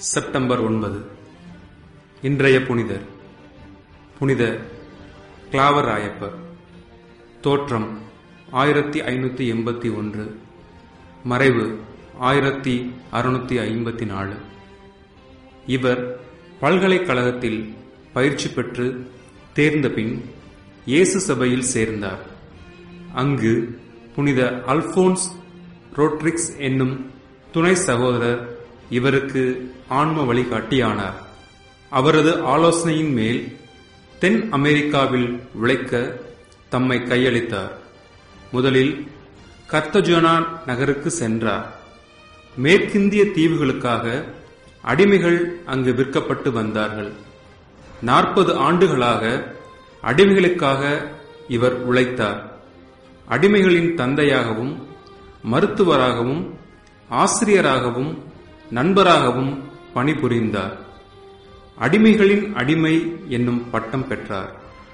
September ஒன்பது இன்றைய புனிதர் புனித கிளாவர் ராயப்பர் தோற்றம் ஆயிரத்தி ஐநூற்றி எண்பத்தி ஒன்று மறைவு ஆயிரத்தி அறுநூத்தி ஐம்பத்தி நாலு இவர் பல்கலைக்கழகத்தில் பயிற்சி பெற்று தேர்ந்த பின் இயேசு சபையில் சேர்ந்தார் அங்கு புனித அல்போன்ஸ் ரோட்ரிக்ஸ் என்னும் துணை சகோதரர் இவருக்கு ஆன்ம வழிகாட்டியானார் அவரது ஆலோசனையின் மேல் தென் அமெரிக்காவில் உழைக்க தம்மை கையளித்தார் முதலில் கர்த்தஜோனா நகருக்கு சென்றார் மேற்கிந்திய தீவுகளுக்காக அடிமைகள் அங்கு விற்கப்பட்டு வந்தார்கள் நாற்பது ஆண்டுகளாக அடிமைகளுக்காக இவர் உழைத்தார் அடிமைகளின் தந்தையாகவும் மருத்துவராகவும் ஆசிரியராகவும் நண்பராகவும் பணிபுரிந்தார் அடிமைகளின் அடிமை என்னும் பட்டம் பெற்றார்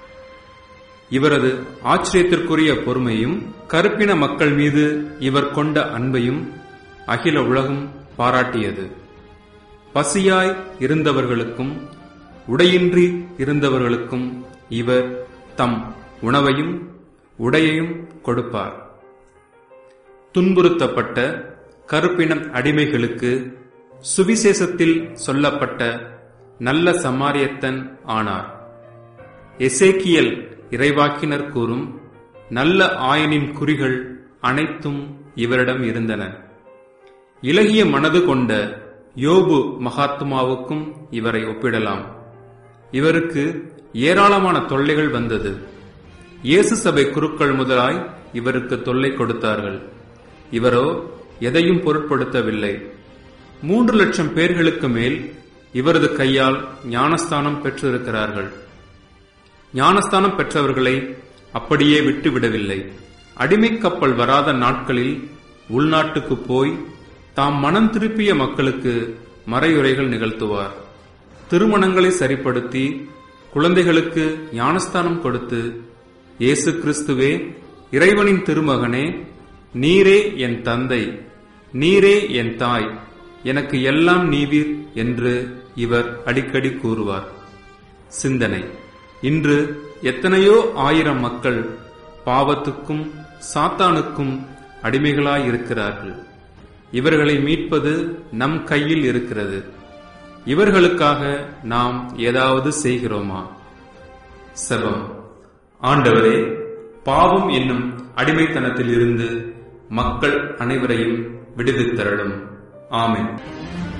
இவரது ஆச்சரியத்திற்குரிய பொறுமையும் கருப்பின மக்கள் மீது இவர் கொண்ட அன்பையும் அகில உலகம் பாராட்டியது பசியாய் இருந்தவர்களுக்கும் உடையின்றி இருந்தவர்களுக்கும் இவர் தம் உணவையும் உடையையும் கொடுப்பார் துன்புறுத்தப்பட்ட கருப்பினம் அடிமைகளுக்கு சுவிசேஷத்தில் சொல்லப்பட்ட நல்ல சமாரியத்தன் ஆனார் எசேக்கியல் இறைவாக்கினர் கூறும் நல்ல ஆயனின் குறிகள் அனைத்தும் இவரிடம் இருந்தன இலகிய மனது கொண்ட யோபு மகாத்மாவுக்கும் இவரை ஒப்பிடலாம் இவருக்கு ஏராளமான தொல்லைகள் வந்தது இயேசு சபை குருக்கள் முதலாய் இவருக்கு தொல்லை கொடுத்தார்கள் இவரோ எதையும் பொருட்படுத்தவில்லை மூன்று லட்சம் பேர்களுக்கு மேல் இவரது கையால் ஞானஸ்தானம் பெற்றிருக்கிறார்கள் ஞானஸ்தானம் பெற்றவர்களை அப்படியே விட்டுவிடவில்லை அடிமை கப்பல் வராத நாட்களில் உள்நாட்டுக்கு போய் தாம் மனம் திருப்பிய மக்களுக்கு மறையுரைகள் நிகழ்த்துவார் திருமணங்களை சரிப்படுத்தி குழந்தைகளுக்கு ஞானஸ்தானம் கொடுத்து இயேசு கிறிஸ்துவே இறைவனின் திருமகனே நீரே என் தந்தை நீரே என் தாய் எனக்கு எல்லாம் நீவீர் என்று இவர் அடிக்கடி கூறுவார் சிந்தனை இன்று எத்தனையோ ஆயிரம் மக்கள் பாவத்துக்கும் சாத்தானுக்கும் அடிமைகளாயிருக்கிறார்கள் இவர்களை மீட்பது நம் கையில் இருக்கிறது இவர்களுக்காக நாம் ஏதாவது செய்கிறோமா செல்வம் ஆண்டவரே பாவம் என்னும் அடிமைத்தனத்தில் இருந்து மக்கள் அனைவரையும் விடுவித்தரலும் ஆமென்